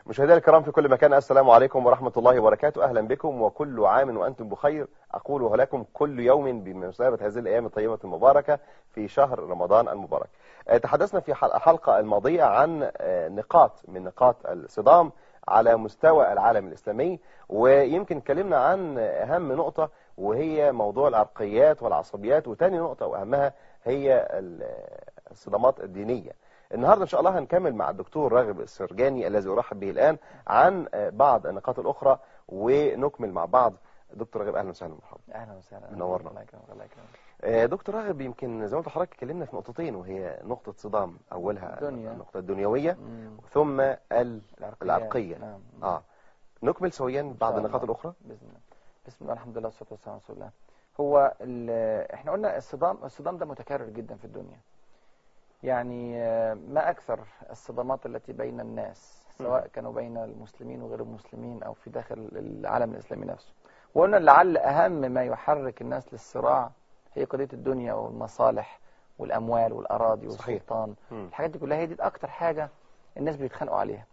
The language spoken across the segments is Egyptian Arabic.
مشاهدينا الكرام في كل مكان السلام عليكم ورحمة الله وبركاته أهلا بكم وكل عام وأنتم بخير أقول لكم كل يوم بمناسبة هذه الأيام الطيبة المباركة في شهر رمضان المبارك آه، تحدثنا في حل- الحلقة الماضية عن آه، نقاط من نقاط الصدام على مستوى العالم الإسلامي ويمكن اتكلمنا عن أهم نقطة وهي موضوع العرقيات والعصبيات وتاني نقطة وأهمها هي ال- الصدامات الدينية النهاردة إن شاء الله هنكمل مع الدكتور راغب السرجاني الذي أرحب به الآن عن آه، بعض النقاط الأخرى ونكمل مع بعض دكتور راغب أهلا وسهلا مرحبا اهلا وسهلا منورنا. الله يكرمك الله يكرمك آه، دكتور راغب يمكن زي ما قلت لحضرتك اتكلمنا في نقطتين وهي نقطة صدام أولها الدنيا. النقطة الدنيوية مم. ثم ال- العرقيات. العرقية نعم آه نكمل سويا بعض شاء النقاط الله. الأخرى باذن الله بسم الله الحمد لله والصلاه والسلام على رسول الله هو ال- احنا قلنا الصدام الصدام ده متكرر جدا في الدنيا يعني آه، ما اكثر الصدامات التي بين الناس سواء كانوا بين المسلمين وغير المسلمين او في داخل العالم الاسلامي نفسه وقلنا لعل اهم ما يحرك الناس للصراع هي قضيه الدنيا والمصالح والاموال والاراضي صحيح. والسلطان مم. الحاجات دي كلها هي دي اكتر حاجه الناس بيتخانقوا عليها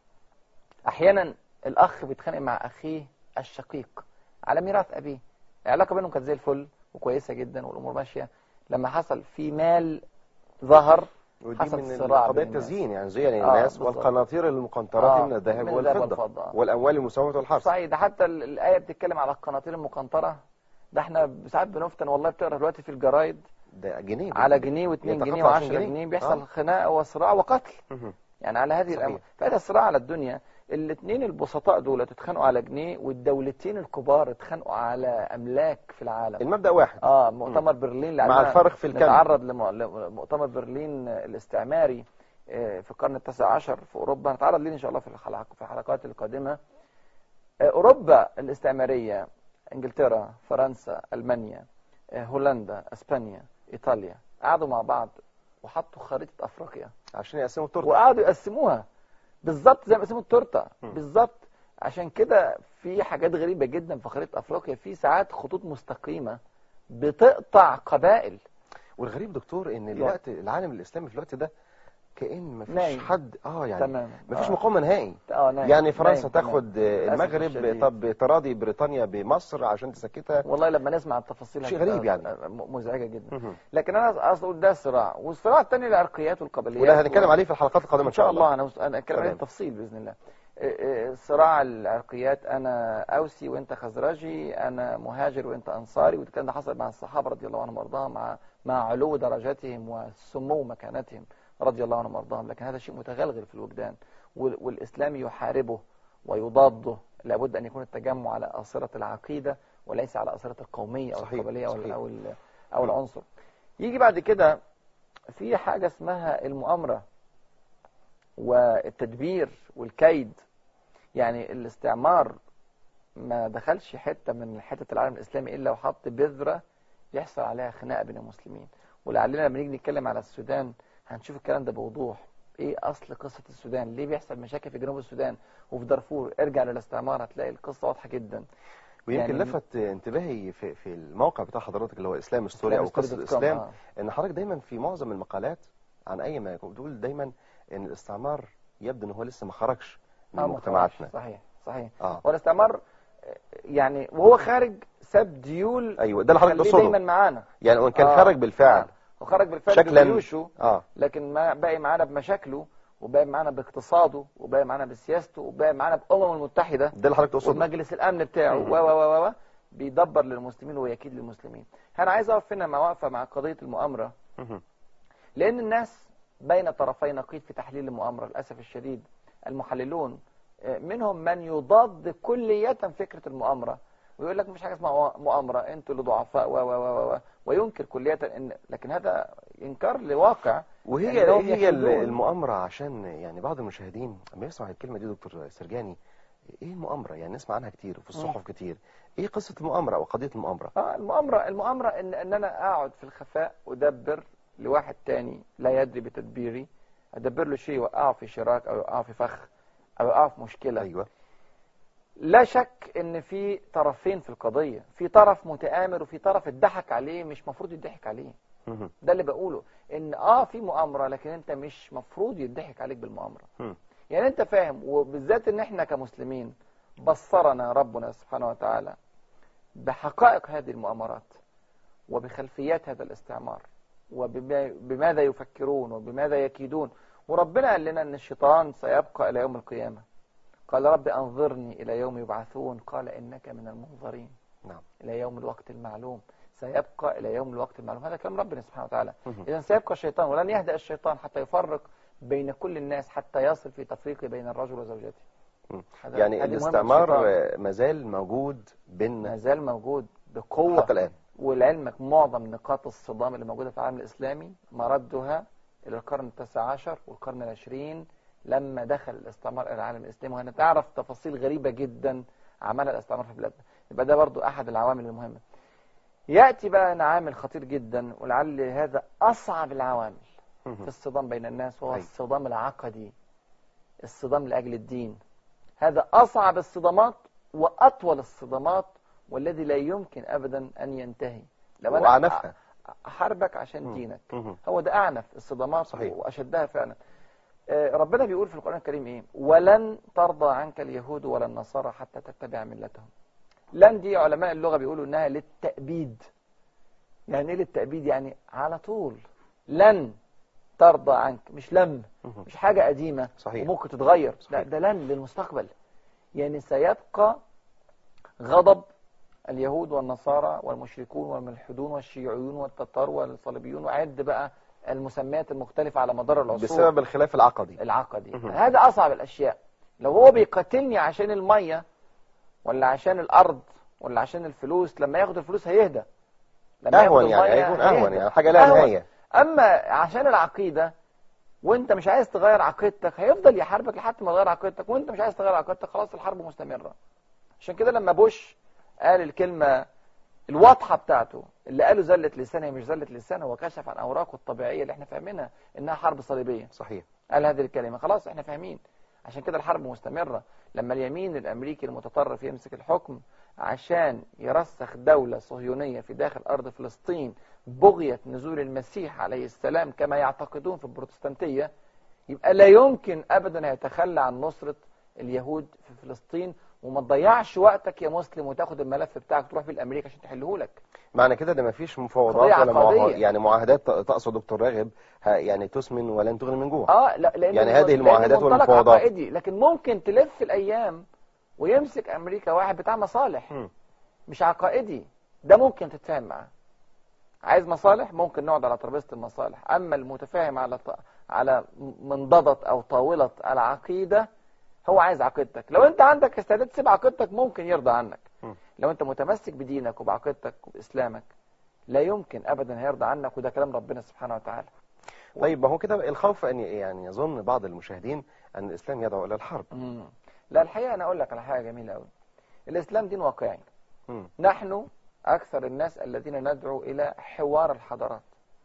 احيانا الاخ بيتخانق مع اخيه الشقيق على ميراث ابيه العلاقه بينهم كانت زي الفل وكويسه جدا والامور ماشيه لما حصل في مال ظهر ودي حصل من صراع قضايا بين الناس. التزيين يعني زين آه، الناس بالظبط. والقناطير المقنطرة آه، من الذهب من الذهب والفضة والفضة، آه. والأموال المسومة والحرث صحيح ده حتى ال- الايه بتتكلم على القناطير المقنطره ده احنا ساعات بنفتن والله بتقرا دلوقتي في الجرايد ده جنيه على جنيه و2 يتخطى جنيه 20 و10 جنيه. جنيه بيحصل آه. خناقه وصراع وقتل مهم. يعني على هذه صحيح. الأمر فهذا الصراع على الدنيا الاثنين البسطاء دول اتخانقوا على جنيه والدولتين الكبار اتخانقوا على أملاك في العالم المبدأ واحد اه مؤتمر برلين اللي مع عندنا الفرق في الكم. نتعرض لم- لمؤتمر برلين الاستعماري آه، في القرن التاسع عشر في أوروبا نتعرض ليه إن شاء الله في الحلقات في الحلقات القادمة آه، أوروبا الاستعمارية إنجلترا فرنسا ألمانيا آه، هولندا أسبانيا إيطاليا قعدوا مع بعض وحطوا خريطة أفريقيا عشان يقسموا التورته وقعدوا يقسموها بالظبط زي ما قسموا التورته مم. بالظبط عشان كده في حاجات غريبه جدا في خريطه افريقيا في ساعات خطوط مستقيمه بتقطع قبائل والغريب دكتور ان الوقت العالم الاسلامي في الوقت ده كأن مفيش نايم. حد اه يعني تمام مفيش آه. مقاومه نهائي اه نايم. يعني فرنسا نايم. تمام. تاخد آه، للأسف المغرب الشديد. طب تراضي بريطانيا بمصر عشان تسكتها والله لما نسمع التفاصيل شيء هتبقى غريب يعني. م- مزعجه جدا مهم. لكن انا اصل أقول ده صراع والصراع الثاني العرقيات والقبليات وده هنتكلم و- عليه في الحلقات القادمه ان شاء الله انا انا اتكلم عليه تمام. بالتفصيل باذن الله إيه إيه صراع العرقيات انا اوسي وانت خزرجي انا مهاجر وانت انصاري والكلام ده حصل مع الصحابه رضي الله عنهم وارضاهم مع مع علو درجاتهم وسمو مكانتهم رضي الله عنهم وارضاهم لكن هذا شيء متغلغل في الوجدان وال- والاسلام يحاربه ويضاده لابد ان يكون التجمع على اصره العقيده وليس على اصره القوميه او صحيح، القبليه او صحيح. او ال- او العنصر يجي بعد كده في حاجه اسمها المؤامره والتدبير والكيد يعني الاستعمار ما دخلش حتة من حتة العالم الإسلامي إلا وحط بذرة يحصل عليها خناقة بين المسلمين ولعلنا لما نيجي نتكلم على السودان هنشوف الكلام ده بوضوح ايه اصل قصة السودان ليه بيحصل مشاكل في جنوب السودان وفي دارفور ارجع للاستعمار هتلاقي القصة واضحة جدا ويمكن يعني- لفت انتباهي في في الموقع بتاع حضرتك اللي هو اسلام ستوري او قصه إسلام.com. الاسلام آه. ان حضرتك دايما في معظم المقالات عن اي ما يكون بتقول دايما ان الاستعمار يبدو ان هو لسه ما خرجش من آه، ما مجتمعاتنا خرجش. صحيح صحيح اه والاستعمار آه، يعني وهو خارج ساب ديول ايوه ده اللي حضرتك خليه تقصده دايما معانا يعني وان كان آه. خرج بالفعل وخرج بالفعل شكلاً. بجيوشه اه لكن ما باقي معانا بمشاكله وباقي معانا باقتصاده وباقي معانا بسياسته وباقي معانا بأمم المتحدة ده اللي حضرتك تقصده ومجلس الأمن بتاعه مم. و و و و بيدبر للمسلمين ويكيد للمسلمين أنا عايز أقف هنا مع واقفة مع قضية المؤامرة مهم. لأن الناس بين طرفي نقيض في تحليل المؤامرة للأسف الشديد المحللون آه، منهم من يضاد كلية فكرة المؤامرة ويقول لك مش حاجة اسمها مؤامرة انتوا اللي ضعفاء و و و و وينكر كلية إن لكن هذا إنكار لواقع وهي يعني لهم هي ال- يحلون. المؤامره عشان يعني بعض المشاهدين لما يسمع الكلمه دي دكتور سرجاني ايه المؤامره يعني نسمع عنها كتير وفي الصحف كتير ايه قصه المؤامره او قضيه المؤامره اه المؤامرة المؤامرة ان ان انا اقعد في الخفاء ادبر لواحد تاني لا يدري بتدبيري ادبر له شيء يوقعه في شراك او يوقعه في فخ او يوقعه في مشكلة ايوه لا شك ان في طرفين في القضية في طرف متآمر وفي طرف اتضحك عليه مش مفروض يضحك عليه مهم. ده اللي بقوله ان اه في مؤامرة لكن انت مش مفروض يضحك عليك بالمؤامرة مم. يعني انت فاهم وبالذات ان احنا كمسلمين بصرنا ربنا سبحانه وتعالى بحقائق هذه المؤامرات وبخلفيات هذا الاستعمار وبماذا يفكرون وبماذا يكيدون وربنا قال لنا ان الشيطان سيبقى الى يوم القيامة قال رب انظرني الى يوم يبعثون قال انك من المنظرين نعم الى يوم الوقت المعلوم سيبقى الى يوم الوقت المعلوم هذا كلام ربنا سبحانه وتعالى مهم. اذا سيبقى الشيطان ولن يهدأ الشيطان حتى يفرق بين كل الناس حتى يصل في تفريق بين الرجل وزوجته مم. هذا- يعني هذه مهمة الاستعمار الشيطان. آه، مازال موجود ما بيننا زال موجود بقوة حتى الآن ولعلمك معظم نقاط الصدام اللي موجودة في العالم الإسلامي مردها إلى القرن التاسع عشر والقرن العشرين لما دخل الاستعمار إلى العالم الإسلامي وهنتعرف تفاصيل غريبة جدا عملها الاستعمار في بلادنا يبقى ده برضو أحد العوامل المهمة يأتي بقى هنا عامل خطير جدا ولعل هذا أصعب العوامل في مهم. الصدام بين الناس وهو أيوة. الصدام العقدي الصدام لأجل الدين هذا أصعب الصدامات وأطول الصدامات والذي لا يمكن أبدا أن ينتهي لو أنا وعنفها أحاربك عشان مم. دينك مهم. هو ده أعنف الصدامات صحيح. وأشدها فعلا آه، ربنا بيقول في القرآن الكريم إيه ولن ترضى عنك اليهود ولا النصارى حتى تتبع ملتهم لن دي علماء اللغة بيقولوا إنها للتأبيد يعني إيه للتأبيد يعني على طول لن ترضى عنك مش لم مهم. مش حاجة قديمة صحيح وممكن تتغير صحيح. لا ده لن للمستقبل يعني سيبقى غضب اليهود والنصارى والمشركون والملحدون والشيوعيون والتتار والصليبيون وعد بقى المسميات المختلفة على مدار العصور بسبب الخلاف العقدي العقدي مهم. هذا أصعب الأشياء لو هو بيقاتلني عشان المية ولا عشان الأرض ولا عشان الفلوس لما ياخد الفلوس هيهدى لما اهون ياخد يعني المية هيكون اهون هيهدى. يعني حاجه لها أهون. نهايه اما عشان العقيده وانت مش عايز تغير عقيدتك هيفضل يحاربك لحد ما تغير عقيدتك وانت مش عايز تغير عقيدتك خلاص الحرب مستمره عشان كده لما بوش قال الكلمه الواضحه بتاعته اللي قاله زله لسان هي مش زله لسان هو كشف عن اوراقه الطبيعيه اللي احنا فاهمينها انها حرب صليبيه صحيح قال هذه الكلمه خلاص احنا فاهمين عشان كده الحرب مستمره لما اليمين الامريكي المتطرف يمسك الحكم عشان يرسخ دولة صهيونية في داخل أرض فلسطين بغية نزول المسيح عليه السلام كما يعتقدون في البروتستانتية يبقى لا يمكن أبدا يتخلى عن نصرة اليهود في فلسطين وما تضيعش وقتك يا مسلم وتاخد الملف بتاعك تروح بيه لأمريكا عشان تحله لك معنى كده ان مفيش مفاوضات قضية ولا معاهدات عقدية. يعني معاهدات تقصد دكتور راغب ه- يعني تسمن ولن تغني من جوع اه لا لأن يعني هذه لأن المعاهدات منطلق والمفاوضات. عقائدي لكن ممكن تلف الأيام ويمسك أمريكا واحد بتاع مصالح مم. مش عقائدي ده ممكن تتفاهم معاه عايز مصالح ممكن نقعد على ترابيزه المصالح اما المتفاهم على ط... على منضده او طاوله العقيده هو عايز عقيدتك لو انت عندك استعداد تسيب عقيدتك ممكن يرضى عنك م. لو انت متمسك بدينك وبعقيدتك وباسلامك لا يمكن ابدا هيرضى عنك وده كلام ربنا سبحانه وتعالى طيب ما هو كده الخوف ان يعني يظن بعض المشاهدين ان الاسلام يدعو الى الحرب مم. لا الحقيقه انا اقول لك على حاجه جميله قوي الاسلام دين واقعي مم. نحن أكثر الناس الذين ندعو إلى حوار الحضارات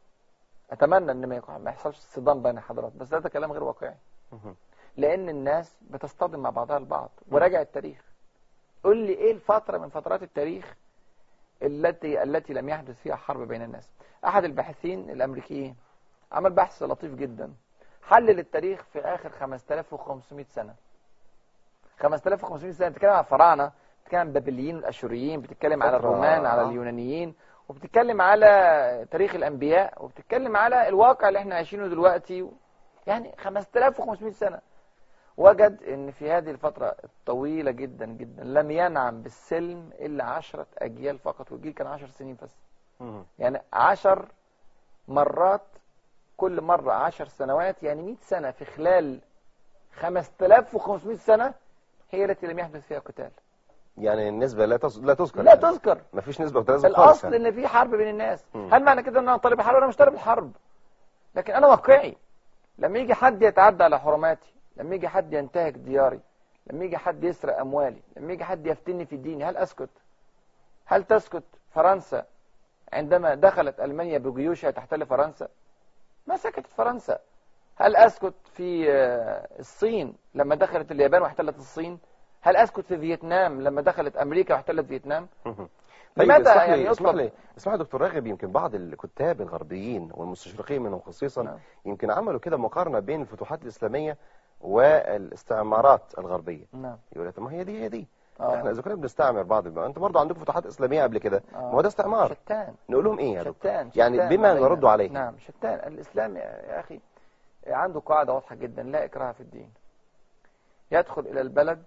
أتمنى أن ما يكون- ما يحصلش صدام بين الحضارات بس ده كلام غير واقعي مم. لأن الناس بتصطدم مع بعضها البعض وراجع التاريخ قل لي إيه الفترة من فترات التاريخ التي التي لم يحدث فيها حرب بين الناس أحد الباحثين الأمريكيين عمل بحث لطيف جدا حلل التاريخ في آخر 5500 سنة 5500 سنة بتتكلم عن الفراعنة بتتكلم عن البابليين والأشوريين بتتكلم على فترة- الرومان على آه. اليونانيين وبتتكلم على تاريخ الأنبياء وبتتكلم على الواقع اللي احنا عايشينه دلوقتي يعني 5500 سنة وجد ان في هذه الفترة الطويلة جدا جدا لم ينعم بالسلم الا عشرة اجيال فقط والجيل كان عشر سنين بس مم. يعني عشر مرات كل مرة عشر سنوات يعني 100 سنة في خلال 5500 سنة هي التي لم يحدث فيها قتال يعني النسبة لا تز... لا تذكر لا يعني. تذكر مفيش نسبة وتناسب خالص الاصل يعني. ان في حرب بين الناس مم. هل معنى كده ان انا طالب الحرب انا مش طالب الحرب لكن انا واقعي لما يجي حد يتعدى على حرماتي لما يجي حد ينتهك دياري لما يجي حد يسرق اموالي لما يجي حد يفتني في ديني هل اسكت هل تسكت فرنسا عندما دخلت المانيا بجيوشها تحتل فرنسا ما سكتت فرنسا هل اسكت في آه، الصين لما دخلت اليابان واحتلت الصين هل اسكت في فيتنام لما دخلت امريكا واحتلت فيتنام مم. طيب لماذا اسمح يعني لي اسمح يطلب لي اسمح لي دكتور راغب يمكن بعض الكتاب الغربيين والمستشرقين منهم خصيصا نعم. يمكن عملوا كده مقارنة بين الفتوحات الإسلامية والاستعمارات الغربيه نعم يقول لك طب ما هي دي هي دي آه. احنا اذا كنا بنستعمر بعض البلاد انت برضه عندكم فتوحات اسلاميه قبل كده آه. ما هو ده استعمار شتان نقول لهم ايه يا دكتور شتان يعني شتان بما بين- نرد عليه نعم شتان الإسلام يا أخي عنده قاعدة واضحة جدا لا إكراه في الدين يدخل إلى البلد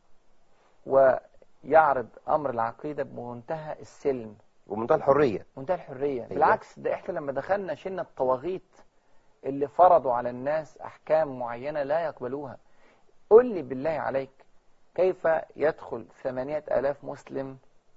ويعرض أمر العقيدة بمنتهى السلم ومنتهى الحريه منتهى الحرية أيوة. بالعكس ده إحنا لما دخلنا شلنا الطواغيت اللي فرضوا على الناس أحكام معينة لا يقبلوها قل لي بالله عليك كيف يدخل ثمانية آلاف مسلم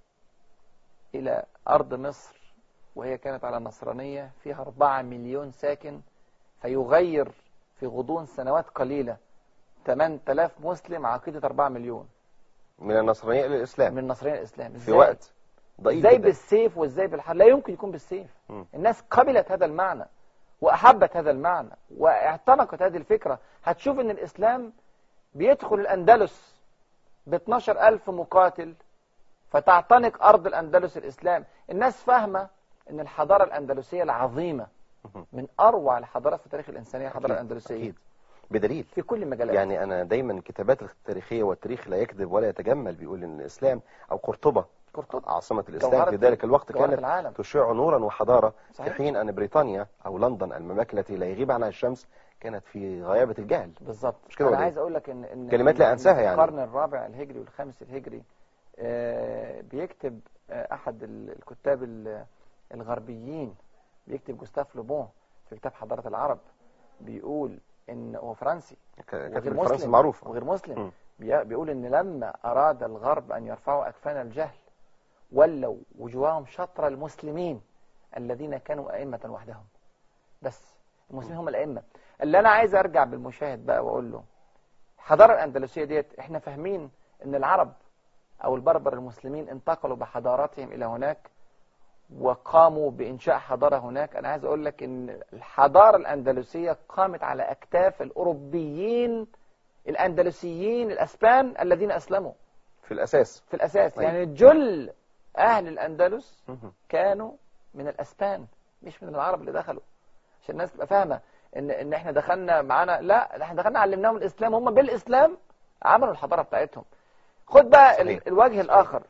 إلى أرض مصر وهي كانت على النصرانية فيها أربعة مليون ساكن فيغير في غضون سنوات قليلة 8000 مسلم عقيدة 4 مليون من النصرانيه الى الاسلام من النصرانية الإسلام في إزاي؟ وقت ضئيل ازاي جدا بالسيف وازاي بالحرب لا يمكن يكون بالسيف مم. الناس قبلت هذا المعنى واحبت هذا المعنى واعتنقت هذه الفكرة هتشوف ان الاسلام بيدخل الاندلس ب 12000 مقاتل فتعتنق ارض الاندلس الاسلام الناس فاهمة ان الحضارة الاندلسية العظيمة من اروع الحضارات في تاريخ الانسانية الحضارة أكيد، الاندلسية اكيد بدليل في كل المجالات يعني انا دايما الكتابات التاريخيه والتاريخ لا يكذب ولا يتجمل بيقول ان الاسلام او قرطبه قرطبة عاصمه الاسلام جوهرة في ذلك الوقت جوهرة كانت العالم تشع نورا وحضاره في صحيح حين ان بريطانيا او لندن المملكه التي لا يغيب عنها الشمس كانت في غيابه الجهل بالظبط مش كده انا ولا إيه؟ عايز اقول لك ان ان كلمات لا إن أنساها في يعني. القرن الرابع الهجري والخامس الهجري آه، بيكتب آه، احد ال- الكتاب ال- الغربيين بيكتب جوستاف لوبون في كتاب حضارة العرب بيقول ان هو فرنسي ك- كانت وغير فرنسا مسلم معروفه وغير مسلم مم. بي- بيقول ان لما اراد الغرب ان يرفعوا اكفان الجهل ولوا وجوههم شطر المسلمين الذين كانوا ائمه وحدهم بس المسلمين هم الائمه اللي انا عايز ارجع بالمشاهد بقى واقول له الحضاره الاندلسيه ديت احنا فاهمين ان العرب او البربر المسلمين انتقلوا بحضاراتهم الى هناك وقاموا بانشاء حضاره هناك انا عايز اقول لك ان الحضاره الاندلسيه قامت على اكتاف الاوروبيين الاندلسيين الاسبان الذين اسلموا في الاساس في الاساس طيب. يعني جل اهل الاندلس مهم. كانوا من الاسبان مش من العرب اللي دخلوا عشان الناس تبقى فاهمه ان ان احنا دخلنا معانا لا ده احنا دخلنا علمناهم الاسلام هم بالاسلام عملوا الحضاره بتاعتهم خد بقى صحيح. ال- الوجه الاخر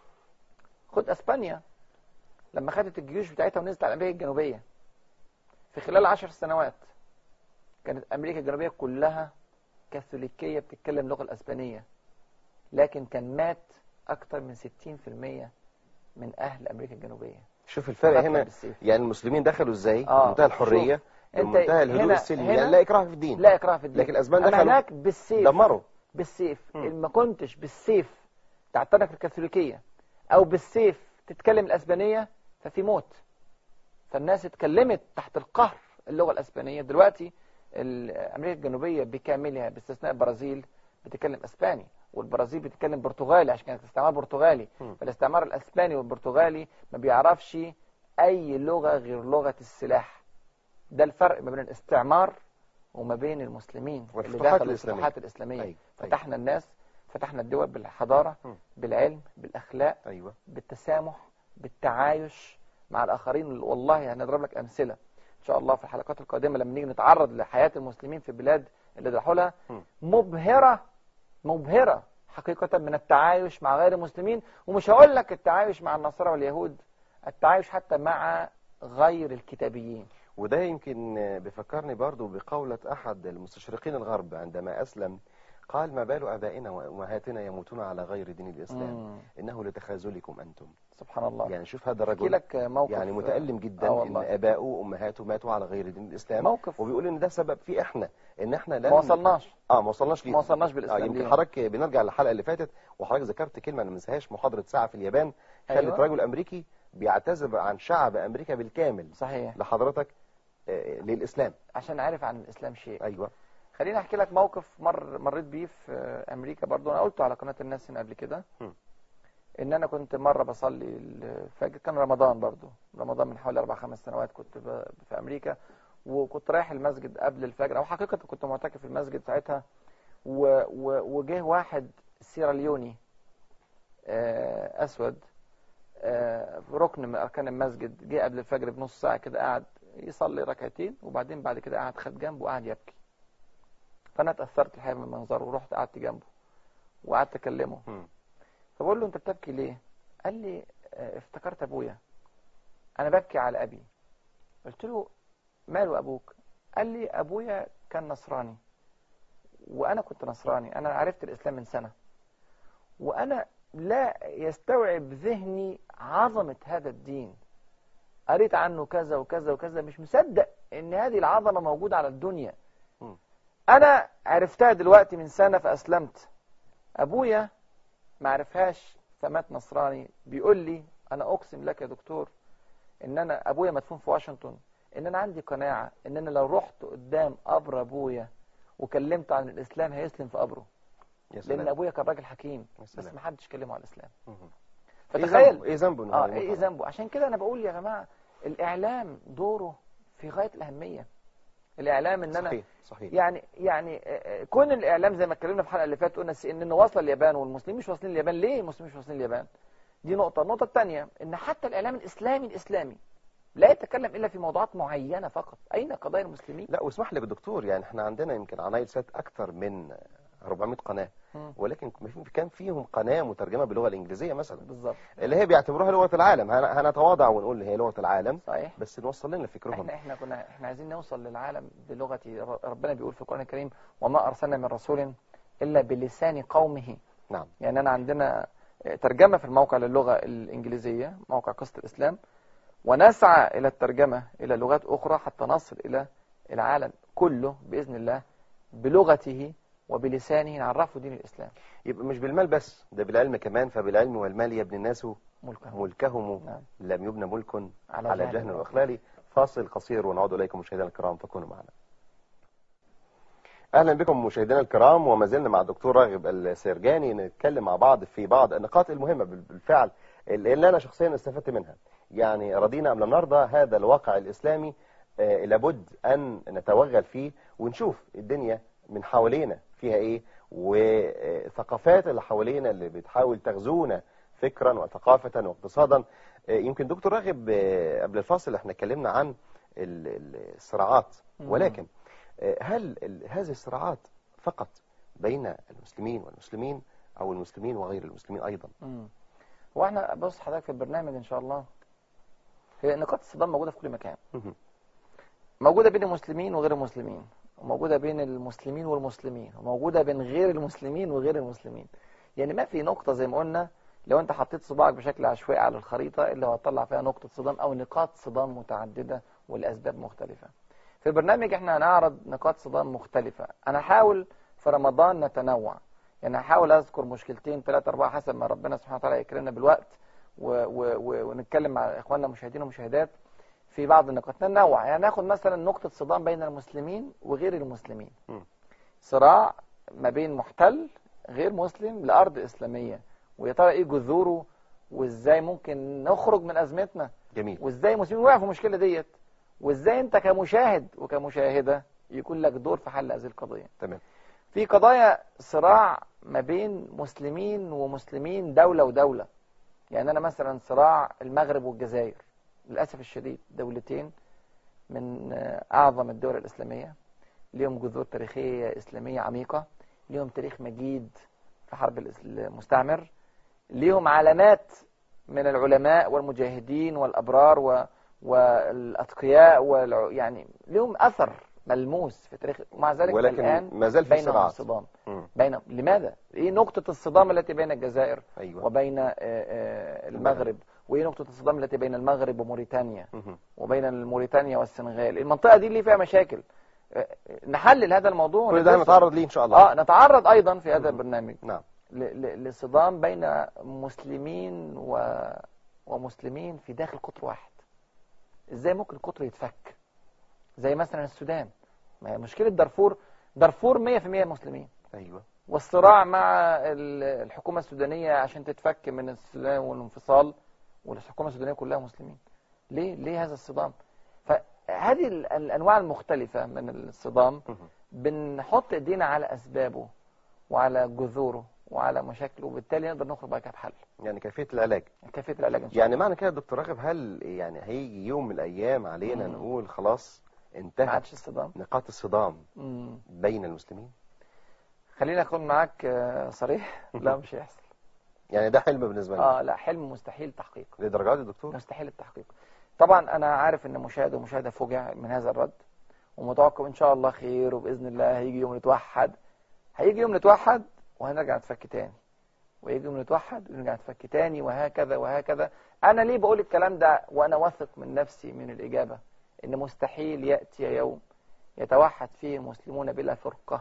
خد اسبانيا لما خدت الجيوش بتاعتها ونزلت على امريكا الجنوبيه في خلال عشر سنوات كانت امريكا الجنوبيه كلها كاثوليكيه بتتكلم اللغه الاسبانيه لكن كان مات اكتر من 60% من اهل امريكا الجنوبيه شوف الفرق قتل هنا بالسيف. يعني المسلمين دخلوا ازاي آه، بمنتهى الحريه شوف، أنت بمنتهى الهدوء هنا- السلمي هنا يعني لا اكراه في الدين لا اكراه في الدين لكن الاسبان اما دخلوا هناك بالسيف دمروا بالسيف مم. إن ما كنتش بالسيف تعتنق الكاثوليكيه او بالسيف تتكلم الاسبانيه ففي موت فالناس اتكلمت تحت القهر اللغه الاسبانيه دلوقتي ال- امريكا الجنوبيه بكاملها باستثناء البرازيل بتتكلم اسباني والبرازيل بتتكلم برتغالي عشان كانت استعمار برتغالي مم. فالاستعمار الاسباني والبرتغالي ما بيعرفش اي لغه غير لغه السلاح ده الفرق ما بين الاستعمار وما بين المسلمين اللي والفتوحات دخلوا الإسلامية. الفتوحات الاسلاميه أيوة. فتحنا الناس فتحنا الدول بالحضاره مم. بالعلم بالاخلاق ايوه بالتسامح بالتعايش مع الآخرين والله هنضرب لك أمثلة إن شاء الله في الحلقات القادمة لما نيجي نتعرض لحياة المسلمين في البلاد اللي راحوا لها م. مبهرة مبهرة حقيقة من التعايش مع غير المسلمين ومش هقول لك التعايش مع النصارى واليهود التعايش حتى مع غير الكتابيين وده يمكن بيفكرني برضو بقولة أحد المستشرقين الغرب عندما أسلم قال ما بال آبائنا وأمهاتنا يموتون على غير دين الإسلام مم. إنه لتخاذلكم أنتم سبحان الله يعني شوف هذا احكي الرجل لك موقف يعني متألم جدا آه إن والله. آباؤه وأمهاته ماتوا على غير دين الإسلام موقف وبيقول إن ده سبب في إحنا إن إحنا لن ما وصلناش اه ما وصلناش ليه ما وصلناش اه بالإسلام يمكن ليهم. حضرتك بنرجع للحلقه اللي فاتت وحضرتك ذكرت كلمه انا ما انساهاش محاضره ساعه في اليابان خلت أيوة. رجل امريكي بيعتذر عن شعب امريكا بالكامل صحيح لحضرتك آه، للاسلام عشان عارف عن الإسلام شيء ايوه خليني احكي لك موقف مر مريت بيه في امريكا برضو انا قلته على قناه الناس هنا قبل كده م. ان انا كنت مره بصلي الفجر كان رمضان برضو رمضان من حوالي اربع خمس سنوات كنت ب- في امريكا وكنت رايح المسجد قبل الفجر او حقيقه كنت معتكف في المسجد ساعتها و- و- وجه واحد سيراليوني آه، اسود آه، في ركن من اركان المسجد جه قبل الفجر بنص ساعه كده قعد يصلي ركعتين وبعدين بعد كده قعد خد جنبه وقعد يبكي فانا اتاثرت الحقيقه من منظره ورحت قعدت جنبه وقعدت اكلمه مم. فبقول له انت بتبكي ليه قال لي آه، افتكرت ابويا انا ببكي على ابي قلت له ماله ابوك قال لي ابويا كان نصراني وانا كنت نصراني انا عرفت الاسلام من سنه وانا لا يستوعب ذهني عظمه هذا الدين قريت عنه كذا وكذا وكذا مش مصدق ان هذه العظمه موجوده على الدنيا مم. انا عرفتها دلوقتي من سنه فاسلمت ابويا ما عرفهاش فمات نصراني بيقول لي انا اقسم لك يا دكتور ان انا ابويا مدفون في واشنطن ان انا عندي قناعه ان انا لو رحت قدام قبر ابويا وكلمت عن الاسلام هيسلم في قبره يا لان سلام ابويا كان راجل حكيم يا بس سلام. ما حدش كلمه عن الاسلام مم. فتخيل ايه ذنبه ايه ذنبه إنه اه يموت ايه على- ذنبه عشان كده انا بقول يا جماعه الاعلام دوره في غايه الاهميه الاعلام ان انا صحيح صحيح يعني يعني آه، آه، كون الاعلام زي ما اتكلمنا في الحلقه اللي فاتت قلنا سي ان ان واصله اليابان والمسلمين مش واصلين اليابان ليه المسلمين مش واصلين اليابان دي نقطه النقطه الثانيه ان حتى الاعلام الاسلامي الاسلامي لا يتكلم الا في موضوعات معينه فقط اين قضايا المسلمين لا واسمح لي بالدكتور يعني احنا عندنا يمكن على نايل سات اكثر من 400 قناه مم. ولكن كان فيهم قناه مترجمه باللغه الانجليزيه مثلا بالظبط اللي هي بيعتبروها لغه العالم هن- هنتواضع ونقول هي لغه العالم صحيح بس نوصل لنا فكرهم احنا احنا كنا احنا عايزين نوصل للعالم بلغه ر- ربنا بيقول في القران الكريم وما ارسلنا من رسول الا بلسان قومه نعم يعني أنا عندنا ترجمة في الموقع للغة الإنجليزية موقع قصة الإسلام ونسعى إلى الترجمة إلى لغات أخرى حتى نصل إلى العالم كله بإذن الله بلغته وبلسانه نعرفه دين الإسلام يبقى مش بالمال بس ده بالعلم كمان فبالعلم والمال يبني الناس ملكه ملكهم نعم. لم يبنى ملك على على جهل جهل وإخلال. وإخلال فاصل قصير ونعود إليكم مشاهدينا الكرام فكونوا معنا أهلا بكم مشاهدينا الكرام وما زلنا مع الدكتور راغب السرجاني نتكلم مع بعض في بعض النقاط المهمة بال- بالفعل اللي أنا شخصيا استفدت منها يعني رضينا أم لم نرضى هذا الواقع الإسلامي آه، لابد أن نتوغل فيه ونشوف الدنيا من حوالينا فيها إيه وثقافات اللي حوالينا اللي بتحاول تغزونا فكرا وثقافة واقتصادا آه، يمكن دكتور راغب آه، قبل الفاصل احنا اتكلمنا عن ال- ال- الصراعات مم. ولكن آه، هل ال- هذه الصراعات فقط بين المسلمين والمسلمين او المسلمين وغير المسلمين ايضا مم. هو احنا بص حضرتك في البرنامج إن شاء الله هي نقاط الصدام موجودة في كل مكان مهم. موجودة بين المسلمين وغير المسلمين وموجودة بين المسلمين والمسلمين وموجودة بين غير المسلمين وغير المسلمين يعني ما في نقطة زي ما قلنا لو انت حطيت صباعك بشكل عشوائي على الخريطة اللي هتطلع فيها نقطة صدام او نقاط صدام متعددة والاسباب مختلفة في البرنامج احنا هنعرض نقاط صدام مختلفة انا هحاول في رمضان نتنوع يعني هحاول اذكر مشكلتين ثلاثة اربعة حسب ما ربنا سبحانه وتعالى يكرمنا بالوقت و و و ونتكلم مع اخواننا المشاهدين والمشاهدات في بعض النقاط ننوع يعني ناخد مثلا نقطة صدام بين المسلمين وغير المسلمين مم. صراع ما بين محتل غير مسلم لأرض إسلامية ويا ترى إيه جذوره وإزاي ممكن نخرج من أزمتنا جميل وإزاي المسلمين وقعوا في المشكلة ديت وإزاي أنت كمشاهد وكمشاهدة يكون لك دور في حل هذه القضية تمام في قضايا صراع ما بين مسلمين ومسلمين دولة ودولة يعني أنا مثلا صراع المغرب والجزائر للأسف الشديد دولتين من آه، أعظم الدول الإسلامية ليهم جذور تاريخية إسلامية عميقة ليهم تاريخ مجيد في حرب الإس- المستعمر ليهم علامات من العلماء والمجاهدين والأبرار و... والأتقياء والع... يعني ليهم أثر ملموس في تاريخ ومع ذلك ولكن الآن ما زال في بينهم صراعات صدام مم. بين لماذا؟ ايه نقطة الصدام التي بين الجزائر ايوه وبين آه، آه، المغرب وايه نقطة الصدام التي بين المغرب وموريتانيا مهم. وبين موريتانيا والسنغال المنطقة دي اللي فيها مشاكل آه، نحلل هذا الموضوع كل ده وندرسه. هنتعرض ليه ان شاء الله اه نتعرض ايضا في هذا مهم. البرنامج نعم ل- ل- لصدام بين مسلمين و... ومسلمين في داخل قطر واحد ازاي ممكن القطر يتفك زي مثلا السودان ما هي مشكلة دارفور دارفور 100% مسلمين ايوه والصراع مع ال- الحكومة السودانية عشان تتفك من السودان والانفصال والحكومة السودانية كلها مسلمين ليه ليه هذا الصدام فهذه ال- الأنواع المختلفة من الصدام مهم. بنحط ايدينا على أسبابه وعلى جذوره وعلى مشاكله وبالتالي نقدر نخرج بقى بحل يعني كيفيه العلاج كيفية العلاج إن شاء يعني الله معنى كده يا دكتور راغب هل يعني هيجي يوم من الايام علينا مم. نقول خلاص ما انتهت عادش الصدام نقاط الصدام مم. بين المسلمين خليني اكون معاك آه، صريح لا مش هيحصل يعني ده حلم بالنسبة لي اه لا حلم مستحيل تحقيقه لدرجة دي دكتور مستحيل التحقيق طبعا انا عارف ان مشاهد ومشاهده فوجع من هذا الرد ومتوقع ان شاء الله خير وباذن الله هيجي يوم نتوحد هيجي يوم نتوحد وهنرجع نتفك تاني ويجي يوم نتوحد ونرجع نتفك تاني وهكذا وهكذا انا ليه بقول الكلام ده وانا واثق من نفسي من الاجابه ان مستحيل ياتي يوم يتوحد فيه المسلمون بلا فرقه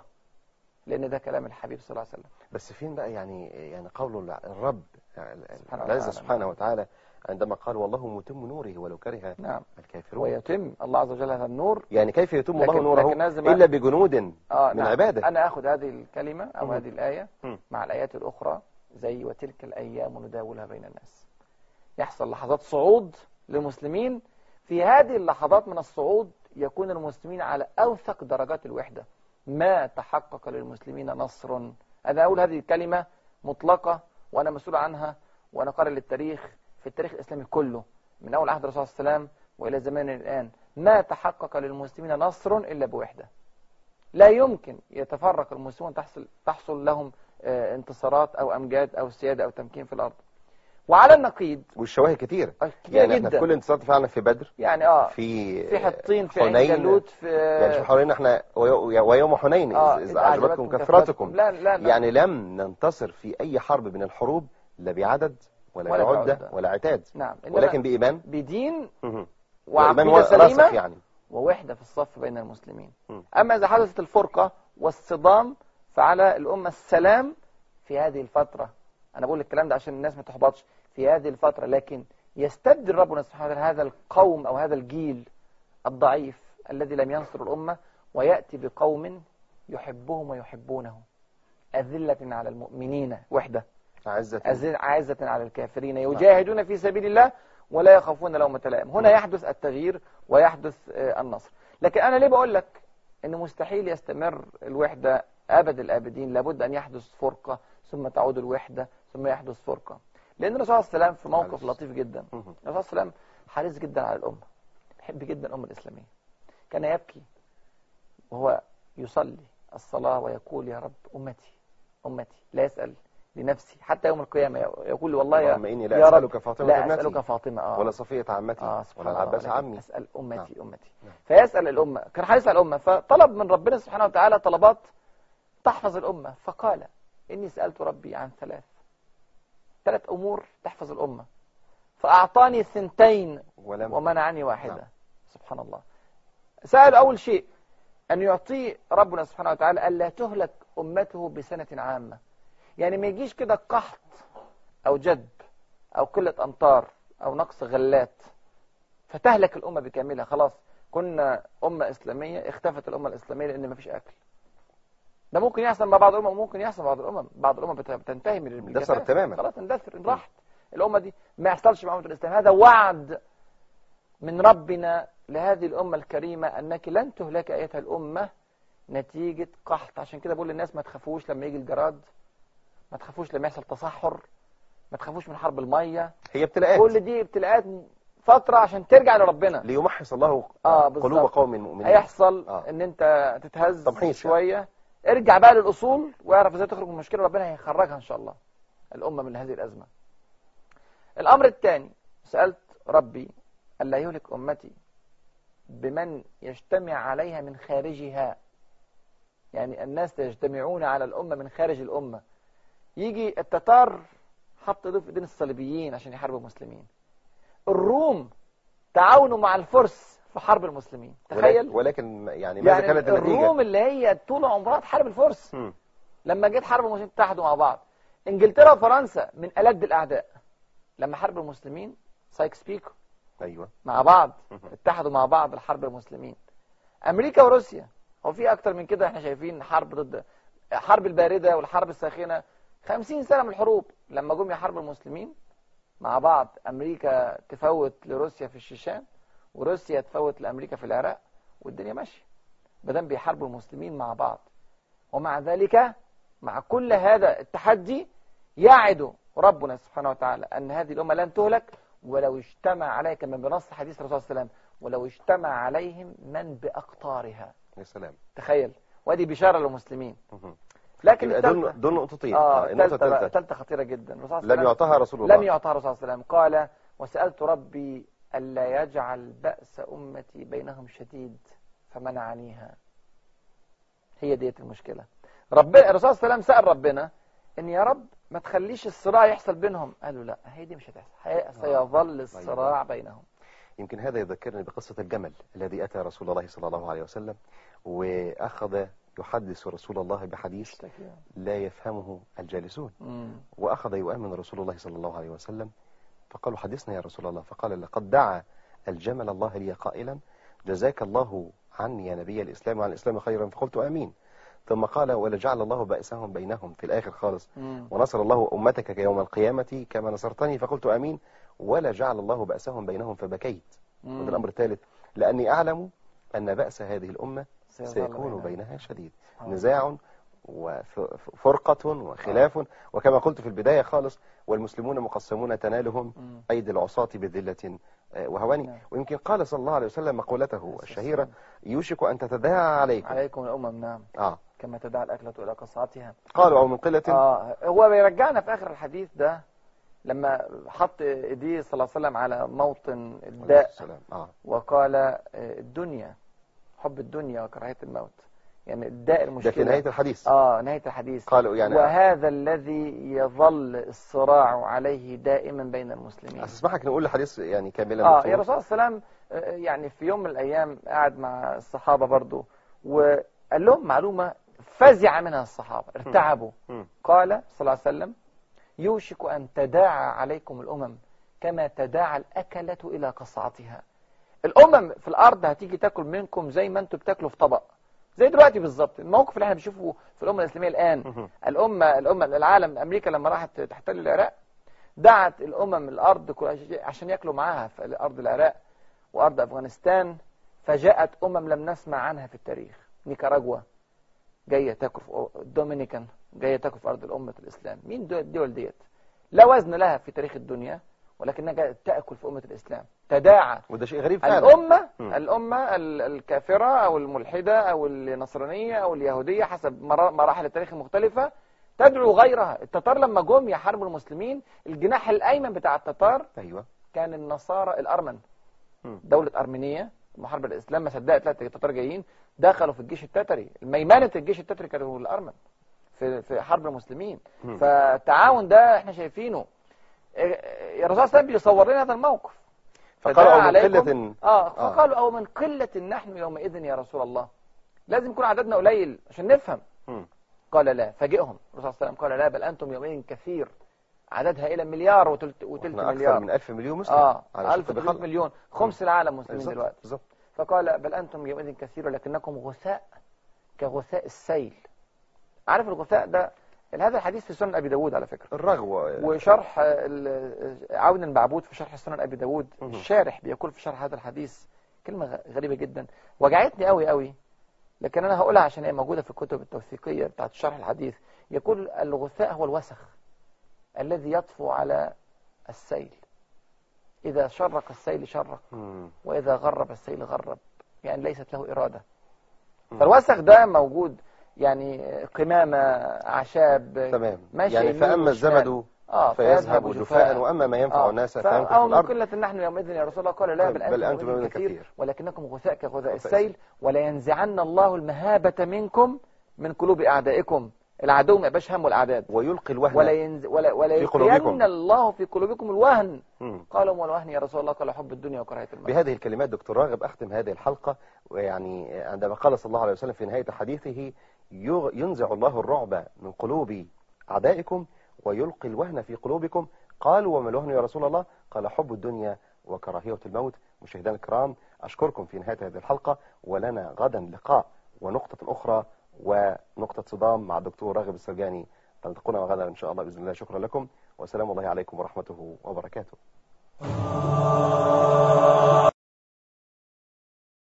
لان ده كلام الحبيب صلى الله عليه وسلم بس فين بقى يعني يعني قول الرب سبحانه العز وتعالى. سبحانه وتعالى عندما قال والله متم نوره ولو كره نعم الكافرون ويتم الله عز وجل هذا النور يعني كيف يتم الله لكن- نوره لكن لازم إلا بجنود آه من نعم. عباده أنا أخذ هذه الكلمة أو مم. هذه الآية مم. مع الآيات الأخرى زي وتلك الأيام نداولها بين الناس يحصل لحظات صعود للمسلمين في هذه اللحظات من الصعود يكون المسلمين على أوثق درجات الوحدة ما تحقق للمسلمين نصر أنا أقول هذه الكلمة مطلقة وأنا مسؤول عنها وأنا قارئ للتاريخ في التاريخ الإسلامي كله من أول عهد الرسول صلى الله عليه وسلم وإلى زماننا الآن ما تحقق للمسلمين نصر إلا بوحدة لا يمكن يتفرق المسلمون تحصل تحصل لهم آه، انتصارات او امجاد او سياده او تمكين في الارض وعلى النقيض والشواهد كتير آه، كتير يعني احنا جدا في كل انتصارات فعلا في بدر يعني اه في في حطين في عين حنين جالوت في يعني شوف حوالينا احنا وي- ويوم حنين آه، إذ إذ إذ أعجبتكم كثرتكم لا لا لا يعني لم ننتصر في أي حرب من الحروب لا بعدد ولا, ولا بعدة بعدة. ولا عتاد نعم إنما ولكن بإيمان بدين مهم. وعقيده وإيمان هو راسخ سليمه يعني ووحده في الصف بين المسلمين مم. اما اذا حدثت الفرقه والصدام فعلى الامه السلام في هذه الفتره انا بقول الكلام ده عشان الناس ما تحبطش في هذه الفتره لكن يستبدل ربنا سبحانه وتعالى هذا القوم او هذا الجيل الضعيف الذي لم ينصر الامه وياتي بقوم يحبهم ويحبونه أذلة على المؤمنين وحده عزة أذل- عزة على الكافرين يجاهدون في سبيل الله ولا يخافون لومة لائم هنا يحدث التغيير ويحدث آه، النصر لكن أنا ليه بقول لك أن مستحيل يستمر الوحدة أبد الآبدين لابد أن يحدث فرقة ثم تعود الوحدة ثم يحدث فرقة لأن الرسول صلى الله عليه وسلم في موقف معلش. لطيف جدا مهم. الرسول صلى الله عليه وسلم حريص جدا على الأمة بيحب جدا الأمة الإسلامية كان يبكي وهو يصلي الصلاة ويقول يا رب أمتي أمتي لا يسأل لنفسي حتى يوم القيامة يقول والله يا, اللهم إني لا يا رب أسألك فاطمة لا ابنتي أسألك فاطمة آه. ولا صفية عمتي آه سبحان ولا الله العباس ولكن عمي أسأل أمتي نعم. أمتي نعم. فيسأل الأمة كان حريص على الأمة فطلب من ربنا سبحانه وتعالى طلبات تحفظ الأمة فقال إني سألت ربي عن ثلاث ثلاث أمور تحفظ الأمة فأعطاني ثنتين ولم ومنعني واحدة نعم. سبحان الله سأل أول شيء أن يعطيه ربنا سبحانه وتعالى ألا تهلك أمته بسنة عامة يعني ما يجيش كده قحط أو جدب أو قلة أمطار أو نقص غلات فتهلك الأمة بكاملها خلاص كنا أمة إسلامية اختفت الأمة الإسلامية لأن ما فيش أكل ده ممكن يحصل مع بعض الأمم وممكن يحصل مع بعض الأمم بعض الأمم بت- بتنتهي من اندثرت الجفاف. تماما. خلاص اندثر راحت الأمة دي ما يحصلش مع أمة الإسلام هذا وعد من ربنا لهذه الأمة الكريمة أنك لن تهلك أيتها الأمة نتيجة قحط عشان كده بقول للناس ما تخافوش لما يجي الجراد ما تخافوش لما يحصل تصحر ما تخافوش من حرب المية هي ابتلاءات كل دي ابتلاءات فترة عشان ترجع لربنا ليمحص الله آه، قلوب بالظبط. قوم مؤمنين هيحصل آه. ان انت تتهز تمحيص شوية ارجع بقى للأصول واعرف ازاي تخرج من المشكلة ربنا هيخرجها ان شاء الله الأمة من هذه الأزمة الأمر الثاني سألت ربي ألا يهلك أمتي بمن يجتمع عليها من خارجها يعني الناس يجتمعون على الأمة من خارج الأمة يجي التتار حط ايده في ايدين الصليبيين عشان يحاربوا المسلمين الروم تعاونوا مع الفرس في حرب المسلمين تخيل ولكن, ولكن يعني ماذا يعني كانت النتيجة الروم اللي هي طول عمرها تحارب الفرس مم. لما جت حرب المسلمين اتحدوا مع بعض انجلترا وفرنسا من ألد الأعداء لما حاربوا المسلمين سايكس بيكو أيوة مع بعض مهم. اتحدوا مع بعض لحرب المسلمين امريكا وروسيا هو في اكتر من كده احنا شايفين حرب ضد حرب الباردة والحرب الساخنة خمسين سنة من الحروب لما جم يحاربوا المسلمين مع بعض امريكا تفوت لروسيا في الشيشان وروسيا تفوت لامريكا في العراق والدنيا ماشية بدل بيحاربوا المسلمين مع بعض ومع ذلك مع كل هذا التحدي يعد ربنا سبحانه وتعالى أن هذه الأمة لن تهلك ولو اجتمع عليها كما بنص حديث الرسول صلى الله عليه وسلم ولو اجتمع عليهم من بأقطارها يا سلام تخيل وادي بشارة للمسلمين مهم. لكن يبقى دول الثالثة دول نقطتين اه النقطة الثالثة بقى، الثالثة الثالثة خطيرة جدا الرسول صلى الله عليه لم وسلم يعطاها رسول الله لم يعطها الرسول صلى الله عليه وسلم قال وسألت ربي ألا يجعل بأس أمتي بينهم شديد فمنعنيها هي ديت المشكلة رب الرسول صلى الله عليه وسلم سأل ربنا إن يا رب ما تخليش الصراع يحصل بينهم قالوا لا هي دي مش هتحصل هي- سيظل الصراع بينهم يمكن هذا يذكرني بقصة الجمل الذي أتى رسول الله صلى الله عليه وسلم وأخذ يحدث رسول الله بحديث لا يفهمه الجالسون مم. وأخذ يؤمن رسول الله صلى الله عليه وسلم فقالوا حدثنا يا رسول الله فقال لقد دعا الجمل الله لي قائلا جزاك الله عني يا نبي الإسلام وعن الإسلام خيرا فقلت آمين ثم قال ولجعل الله بأسهم بينهم في الآخر خالص مم. ونصر الله أمتك يوم القيامة كما نصرتني فقلت آمين ولا جعل الله بأسهم بينهم فبكيت مم. وده الأمر الثالث لأني أعلم أن بأس هذه الأمة سيظل سيكون بينهم. بينها شديد سبحان الله. نزاع وفرقة وخلاف وكما قلت في البداية خالص والمسلمون مقسمون تنالهم مم. أيدي العصاة بذلة آه، وهوان نعم. ويمكن قال صلى الله عليه وسلم مقولته عليه الشهيرة السلام. يوشك أن تتداعى عليكم عليكم الأمم نعم آه. كما تدعى الأكلة إلى قصعتها قالوا أو من قلة اه هو بيرجعنا في اخر الحديث ده لما حط ايديه صلى الله عليه وسلم على موطن الداء السلام. آه. وقال آه، الدنيا حب الدنيا وكراهية الموت يعني الداء ده المشكلة في نهاية الحديث اه نهاية الحديث قالوا يعني وهذا الذي يظل الصراع عليه دائما بين المسلمين أسمحك نقول الحديث يعني كاملا اه دكتور. يا رسول الله صلى الله عليه وسلم آه، يعني في يوم من الايام قاعد مع الصحابة برضو وقال لهم معلومة فزع منها الصحابة ارتعبوا مم. قال صلى الله عليه وسلم يوشك أن تداعى عليكم الأمم كما تداعى الأكلة إلى قصعتها الأمم في الأرض هتيجي تاكل منكم زي ما انتوا بتاكلوا في طبق زي دلوقتي بالظبط الموقف اللي احنا بنشوفه في الأمة الإسلامية الآن مهم. الأمة الأمة العالم أمريكا لما راحت تحتل العراق دعت الأمم الأرض كل- عشان ياكلوا معاها في أرض العراق وأرض أفغانستان فجاءت أمم لم نسمع عنها في التاريخ نيكاراجوا جاية تاكل في الدومينيكان جاية تاكل في أرض الأمة الإسلام مين دول الدول ديت لا وزن لها في تاريخ الدنيا ولكنها جاية تأكل في أمة الإسلام تداعى وده شيء غريب فعلا الأمة مم. الأمة ال- الكافرة أو الملحدة أو النصرانية أو اليهودية حسب مرا- مراحل التاريخ المختلفة تدعو غيرها التتار لما جم يحاربوا المسلمين الجناح الأيمن بتاع التتار أيوة كان النصارى الأرمن مم. دولة أرمينية محاربة الإسلام ما صدقت لا التتار جايين دخلوا في الجيش التتري ميمنة الجيش التتري كانوا الأرمن في في حرب المسلمين مم. فالتعاون ده احنا شايفينه إيه- يا رسول الله بيصور لنا هذا الموقف فقالوا أو فدعا من عليكم- قلة اه فقالوا او من قلة نحن يومئذ يا رسول الله لازم يكون عددنا قليل عشان نفهم مم. قال لا فاجئهم الرسول صلى الله عليه وسلم قال لا بل انتم يومئذ كثير عددها الى مليار وتلت, وتلت احنا أكثر مليار من ألف مليون مسلم اه على شرط 1300 بخلق. مليون خمس العالم مسلمين بالظبط، دلوقتي بالظبط فقال بل انتم يومئذ كثير ولكنكم غثاء كغثاء السيل عارف الغثاء ده هذا الحديث في سنن ابي داود على فكره الرغوة وشرح ال- عون المعبود في شرح سنن ابي داود مهم. الشارح بيقول في شرح هذا الحديث كلمه غ- غريبه جدا وجعتني قوي قوي لكن انا هقولها عشان هي موجوده في الكتب التوثيقيه بتاعت شرح الحديث يقول الغثاء هو الوسخ الذي يطفو على السيل اذا شرق السيل شرق مم. واذا غرب السيل غرب يعني ليست له اراده مم. فالوسخ ده موجود يعني قمامه اعشاب تمام ماشي يعني يمين فأما وشمال. الزبد اه فيذهب جفاء وأما ما ينفع آه. الناس ف- فيمكث في أو من الأرض قلة نحن يومئذ يا رسول الله قال لا بل, بل أنتم يومئذ يومئذ كثير, كثير. ولكنكم غثاء كغثاء غثاء السيل ولينزعن الله المهابة منكم من قلوب أعدائكم العدو ما يبقاش همه الأعداد ويلقي الوهن ولا ينز... ولا ولا في قلوبكم. يلقين الله في قلوبكم الوهن مم. قالوا ما الوهن يا رسول الله قال حب الدنيا وكراهية الموت بهذه الكلمات دكتور راغب أختم هذه الحلقة ويعني عندما قال صلى الله عليه وسلم في نهاية حديثه يغ- ينزع الله الرعب من قلوب أعدائكم ويلقي الوهن في قلوبكم قالوا وما الوهن يا رسول الله قال حب الدنيا وكراهية الموت مشاهدينا الكرام أشكركم في نهاية هذه الحلقة ولنا غدا لقاء ونقطة أخرى ونقطة صدام مع الدكتور راغب السرجاني تلتقونا غدا إن شاء الله بإذن الله شكرا لكم وسلام الله عليكم ورحمته وبركاته